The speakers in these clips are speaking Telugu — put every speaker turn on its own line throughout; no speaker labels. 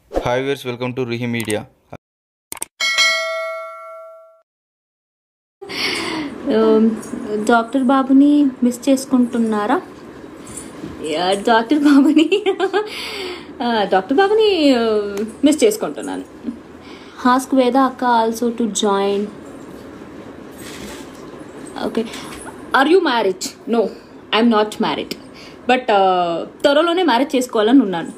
hi viewers welcome to Rihi media
doctor బాబుని మిస్ చేసుకుంటున్నారా యా, డాక్టర్ బాబుని ఆ, డాక్టర్ బాబుని మిస్ చేసుకుంటున్నాను హాస్క్ వేద అక్క also to join okay are you marriage no I'm not married but త్వరలోనే మ్యారేజ్ చేసుకోవాలని ఉన్నాను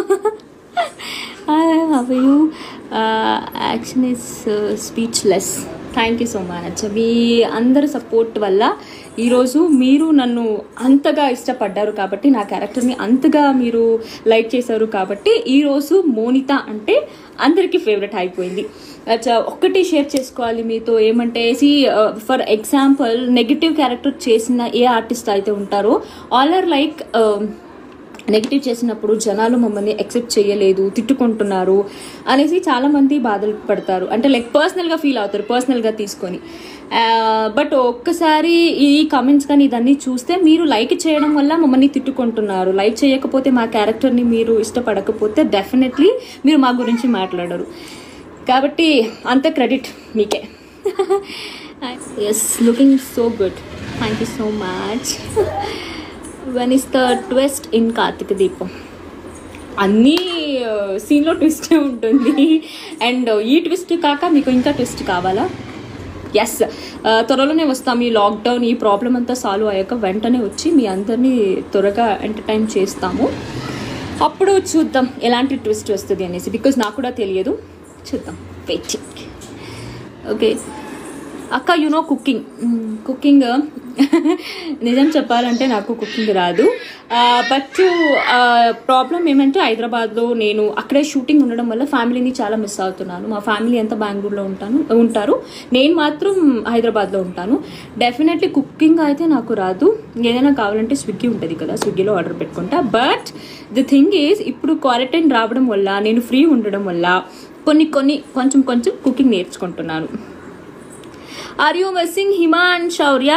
how you action is speechless thank you so much మీ అందరి సపోర్ట్ వల్ల ఈరోజు మీరు నన్ను అంతగా ఇష్టపడ్డారు కాబట్టి నా క్యారెక్టర్ని అంతగా మీరు లైక్ చేశారు కాబట్టి ఈరోజు మోనిత అంటే అందరికీ ఫేవరెట్ అయిపోయింది అచ్చా ఒక్కటి షేర్ చేసుకోవాలి మీతో ఏమంటే see for example negative character చేసిన ఏ ఆర్టిస్ట్ అయితే ఉంటారో ఆల్ ఆర్ లైక్ నెగిటివ్ చేసినప్పుడు జనాలు మమ్మల్ని యాక్సెప్ట్ చేయలేదు తిట్టుకుంటున్నారు అనేసి చాలా మంది బాధలు పడతారు అంటే లైక్ పర్సనల్గా ఫీల్ అవుతారు పర్సనల్గా తీసుకొని బట్ ఒక్కసారి ఈ కమెంట్స్ కానీ ఇదన్నీ చూస్తే మీరు లైక్ చేయడం వల్ల మమ్మల్ని తిట్టుకుంటున్నారు లైక్ చేయకపోతే మా క్యారెక్టర్ని మీరు ఇష్టపడకపోతే డెఫినెట్లీ మీరు మా గురించి మాట్లాడరు కాబట్టి అంత క్రెడిట్ మీకే yes looking so good thank you so much when is the twist in Karthika Deepam అన్నీ సీన్లో ట్విస్టే ఉంటుంది అండ్ ఈ ట్విస్ట్ కాక మీకు ఇంకా ట్విస్ట్ కావాలా ఎస్ త్వరలోనే వస్తాం ఈ లాక్డౌన్ ఈ ప్రాబ్లం అంతా సాల్వ్ అయ్యాక వెంటనే వచ్చి మీ అందరినీ త్వరగా ఎంటర్టైన్ చేస్తాము అప్పుడు చూద్దాం ఎలాంటి ట్విస్ట్ వస్తుంది అనేసి బికాజ్ నాకు కూడా తెలియదు చూద్దాం వెయిట్ ఓకే అక్క యు నో కుకింగ్ కుకింగ్ నిజం చెప్పాలంటే నాకు కుకింగ్ రాదు బట్ ప్రాబ్లం ఏమంటే హైదరాబాద్లో నేను అక్కడే షూటింగ్ ఉండడం వల్ల ఫ్యామిలీని చాలా మిస్ అవుతున్నాను మా ఫ్యామిలీ అంతా బెంగళూరులో ఉంటాను ఉంటారు నేను మాత్రం హైదరాబాద్లో ఉంటాను డెఫినెట్లీ కుకింగ్ అయితే నాకు రాదు ఏదైనా కావాలంటే స్విగ్గీ ఉంటుంది కదా స్విగ్గీలో ఆర్డర్ పెట్టుకుంటా బట్ ది థింగ్ ఈజ్ ఇప్పుడు క్వారంటైన్ రావడం వల్ల నేను ఫ్రీ ఉండడం వల్ల కొన్ని కొన్ని కొంచెం కొంచెం కుకింగ్ నేర్చుకుంటున్నాను are you missing Hima and Sourya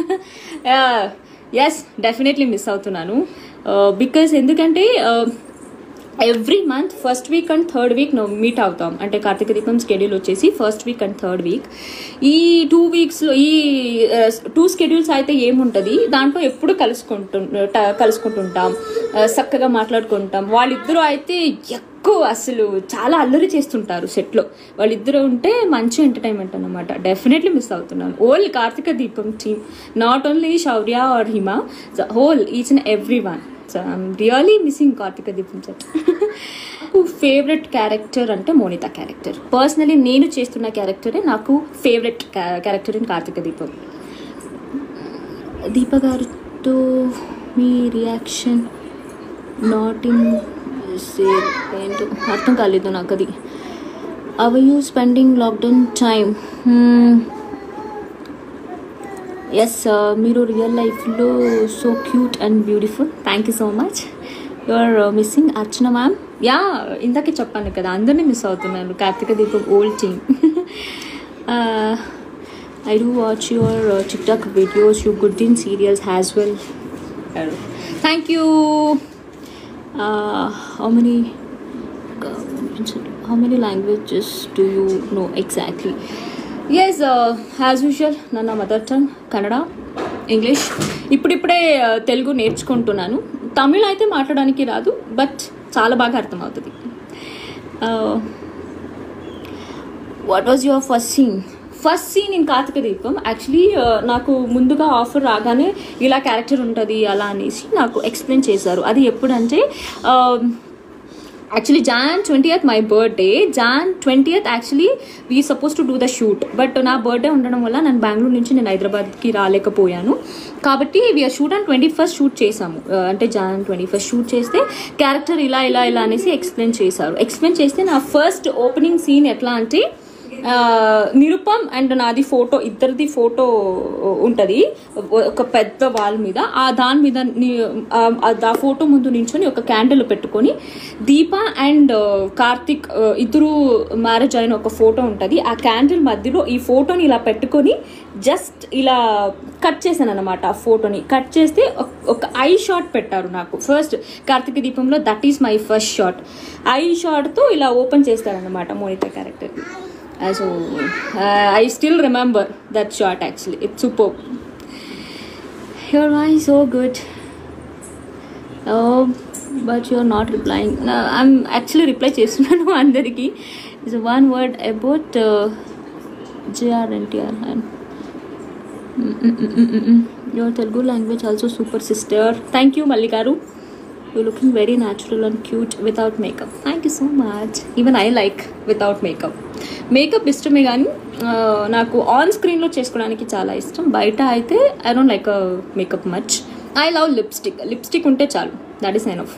yes definitely miss అవుతున్నాను బికాస్ ఎందుకంటే every month first week and third week meet అవుతాం అంటే కార్తీక దీపం స్కెడ్యూల్ వచ్చేసి first week and third week ఈ టూ వీక్స్లో ఈ టూ స్కెడ్యూల్స్ అయితే ఏముంటుంది దాంట్లో ఎప్పుడు కలుసుకుంటు ట- కలుసుకుంటుంటాం ఆ, చక్కగా మాట్లాడుకుంటాం వాళ్ళిద్దరూ అయితే ఎక్కువ అసలు చాలా అల్లరి చేస్తుంటారు సెట్లో వాళ్ళిద్దరూ ఉంటే మంచి ఎంటర్టైన్మెంట్ అనమాట డెఫినెట్లీ మిస్ అవుతున్నాను all Karthika Deepam team not only Sourya or Hima whole each and every one so I'm really missing Karthika Deepam set నాకు ఫేవరెట్ క్యారెక్టర్ అంటే మోనిత క్యారెక్టర్ పర్సనలీ నేను చేస్తున్న క్యారెక్టరే నాకు favourite character in Karthika Deepam Deepa గారితో మీ రియాక్షన్ నాట్ ఇన్ సేల్ ఏంటో అర్థం కాలేదు నాకు అది are you spending lockdown time yes మీరు రియల్ లైఫ్లో so cute and beautiful thank you so much you are missing Archana ma'am yeah ఇందాకే చెప్పాను కదా అందరినీ మిస్ అవుతున్నాను Karthika Deepam old team I do watch your TikTok videos you good in serials as well thank you how many how many languages do you know exactly yes uh, as usual ನನ್ನ మదర్ టంగ్ కన్నడ ఇంగ్లీష్ ఇప్పుడిప్పుడే uh, తెలుగు నేర్చుకుంటున్నాను తమిళ్ అయితే మాట్లాడడానికి రాదు బట్ చాలా బాగా అర్థమవుతుంది what was your first scene first scene in Karthika Deepam actually నాకు ముందుగా ఆఫర్ రాగానే ఇలా క్యారెక్టర్ ఉంటుంది అలా అనేసి నాకు ఎక్స్ప్లెయిన్ చేశారు అది ఎప్పుడంటే actually Jan twenty my birthday Jan twenty actually we suppose to do the shoot but నా బర్త్డే ఉండడం వల్ల నేను బెంగళూరు నుంచి నేను హైదరాబాద్కి రాలేకపోయాను కాబట్టి we're shoot and twenty first shoot చేసాము Uh, అంటే జాన్ ట్వంటీ ఫస్ట్ షూట్ చేస్తే క్యారెక్టర్ ఇలా ఇలా ఇలా అనేసి ఎక్స్ప్లెయిన్ చేశారు ఎక్స్ప్లెయిన్ చేస్తే నా ఫస్ట్ ఓపెనింగ్ సీన్ ఎట్లా అంటే ఆ, నిరుపమ్ అండ్ నాది ఫోటో ఇద్దరిది ఫోటో ఉంటుంది ఒక పెద్ద వాల్ మీద ఆ దాని మీద ని- ఆ ఆ ఫోటో ముందు నించొని ఒక క్యాండిల్ పెట్టుకొని దీప అండ్ కార్తిక్ ఆ, ఇద్దరు మ్యారేజ్ అయిన ఒక ఫోటో ఉంటుంది ఆ క్యాండిల్ మధ్యలో ఈ ఫోటోని ఇలా పెట్టుకొని జస్ట్ ఇలా కట్ చేశాను అనమాట ఆ ఫోటోని కట్ చేస్తే ఒక- ఒక ఐ షాట్ పెట్టారు నాకు ఫస్ట్ కార్తీక దీపంలో that is my first shot I షాట్తో ఇలా ఓపెన్ చేస్తారనమాట Monitha character so I still remember that shot actually it's super your why so good but your not replying I'm actually reply చేస్తున్నాను అందరికీ is one word about Jr NTR and your Telugu language also super sister thank you Malli గారు you looking very natural and cute without makeup thank you so much even I like without makeup makeup ఇష్టమే కానీ ఆ, నాకు ఆన్ స్క్రీన్లో చేసుకోవడానికి చాలా ఇష్టం బయట అయితే I don't like makeup much I love lipstick lipstick ఉంటే చాలు that is sign of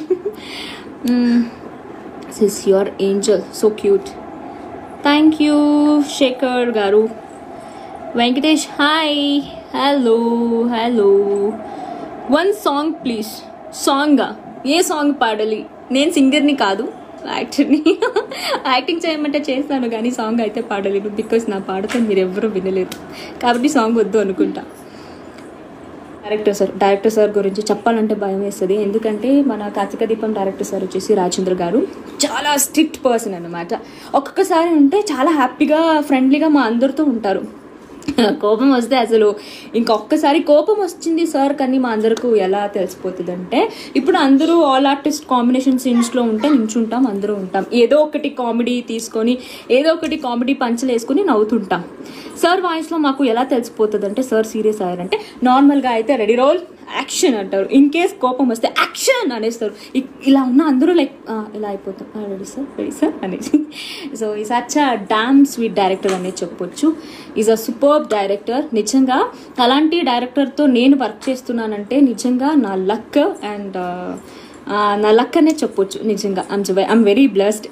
sis your angel so cute thank you Shekhar గారు Venkatesh hi hello hello one song please సాంగా ఏ సాంగ్ పాడాలి నేను సింగర్ని కాదు యాక్టర్ని యాక్టింగ్ చేయమంటే చేస్తాను కానీ సాంగ్ అయితే పాడలేను బికాస్ నా పాడితే మీరు ఎవరూ వినలేదు కాబట్టి సాంగ్ వద్దు అనుకుంటా డైరెక్టర్ సార్ డైరెక్టర్ సార్ గురించి చెప్పాలంటే భయం వేస్తుంది ఎందుకంటే మన కార్తీక దీపం డైరెక్టర్ సార్ వచ్చేసి రాజేంద్ర గారు చాలా స్ట్రిక్ట్ పర్సన్ అనమాట ఒక్కొక్కసారి ఉంటే చాలా హ్యాపీగా ఫ్రెండ్లీగా మా అందరితో ఉంటారు కోపం వస్తే అసలు ఇంకొక్కసారి కోపం వచ్చింది సార్ కానీ మా అందరికి ఎలా తెలిసిపోతుంది అంటే ఇప్పుడు అందరూ ఆల్ ఆర్టిస్ట్ కాంబినేషన్ సీన్స్లో ఉంటే నించుంటాం అందరూ ఉంటాం ఏదో ఒకటి కామెడీ తీసుకొని ఏదో ఒకటి కామెడీ పంచలు వేసుకొని నవ్వుతుంటాం సార్ వాయిస్లో మాకు ఎలా తెలిసిపోతుంది అంటే సార్ సీరియస్ అయ్యారంటే నార్మల్గా అయితే రెడీ రోల్ యాక్షన్ అంటారు ఇన్ కేస్ కోపం వస్తే యాక్షన్ అనేస్తారు ఇ- ఇలా ఉన్న అందరూ లైక్ ఇలా అయిపోతాం రెడీ సార్ రెడీ సార్ అనేసి సో ఈ సచ్ డామ్ స్వీట్ డైరెక్టర్ అనేది చెప్పొచ్చు ఈజ్ అ సూపర్ డైరెక్టర్ నిజంగా అలాంటి డైరెక్టర్తో నేను వర్క్ చేస్తున్నానంటే నిజంగా నా లక్ అండ్ నా లక్ అనే చెప్పొచ్చు నిజంగా I'm I'm very blessed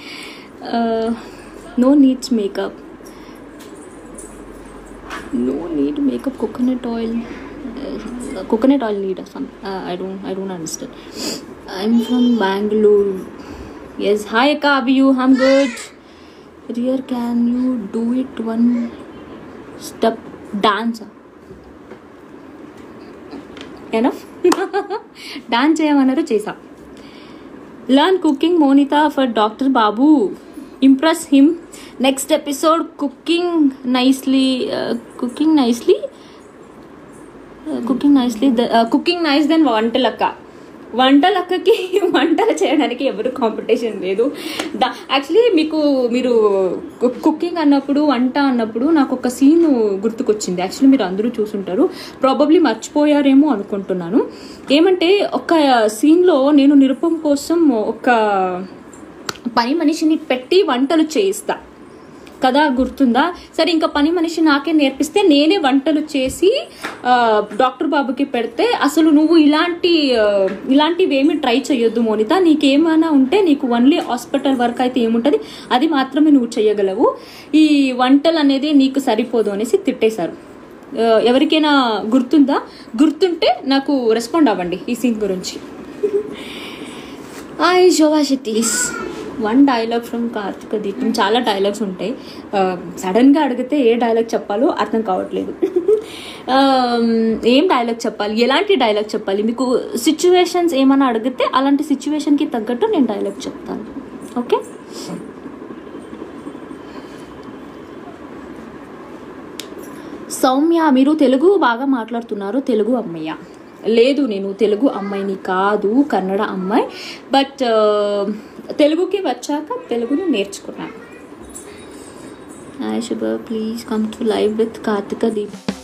no needs makeup no need makeup coconut oil uh, coconut oil need some uh, i don't i don't understand i'm from bangalore yes hi akka how are you i'm good dear can you do it one step dance enough dance చేయమన్నారు చేసా learn cooking Monitha for doctor Babu impress him next episode cooking nicely cooking nicely cooking nicely cooking nice then Vantalakka వంటలక్కకి వంటలు చేయడానికి ఎవరు కాంపిటీషన్ లేదు దా యాక్చువల్లీ మీకు మీరు కుకింగ్ అన్నప్పుడు వంట అన్నప్పుడు నాకు ఒక సీన్ గుర్తుకొచ్చింది యాక్చువల్లీ మీరు అందరూ చూసుంటారు ప్రాబబ్లీ మర్చిపోయారేమో అనుకుంటున్నాను ఏమంటే ఒక సీన్లో నేను నిరుపం కోసం ఒక పని మనిషిని పెట్టి వంటలు చేయిస్తా కదా గుర్తుందా సరే ఇంకా పని మనిషి నాకే నేర్పిస్తే నేనే వంటలు చేసి ఆ, డాక్టర్ బాబుకి పెడితే అసలు నువ్వు ఇలాంటి ఆ, ఇలాంటివి ఏమి ట్రై చేయొద్దు మోనిత నీకేమైనా ఉంటే నీకు ఓన్లీ హాస్పిటల్ వర్క్ అయితే ఏముంటుంది అది మాత్రమే నువ్వు చేయగలవు ఈ వంటలు అనేది నీకు సరిపోదు అనేసి తిట్టేశారు ఆ, ఎవరికైనా గుర్తుందా గుర్తుంటే నాకు రెస్పాండ్ అవ్వండి ఈ సీన్ గురించి I Shobha Shetty's one dialogue from Karthika Deepam చాలా డైలాగ్స్ ఉంటాయి సడన్గా అడిగితే ఏ డైలాగ్ చెప్పాలో అర్థం కావట్లేదు Um, ఏం డైలాగ్ చెప్పాలి ఎలాంటి డైలాగ్ చెప్పాలి మీకు సిచ్యువేషన్స్ ఏమైనా అడిగితే అలాంటి సిచ్యువేషన్కి తగ్గట్టు నేను డైలాగ్ చెప్తాను ఓకే సౌమ్య మీరు తెలుగు బాగా మాట్లాడుతున్నారు తెలుగు అమ్మయ్య లేదు నేను తెలుగు అమ్మాయిని కాదు కన్నడ అమ్మాయి బట్ తెలుగుకి వచ్చాక తెలుగును నేర్చుకున్నాను hi Shubha please come to live with Karthika Deep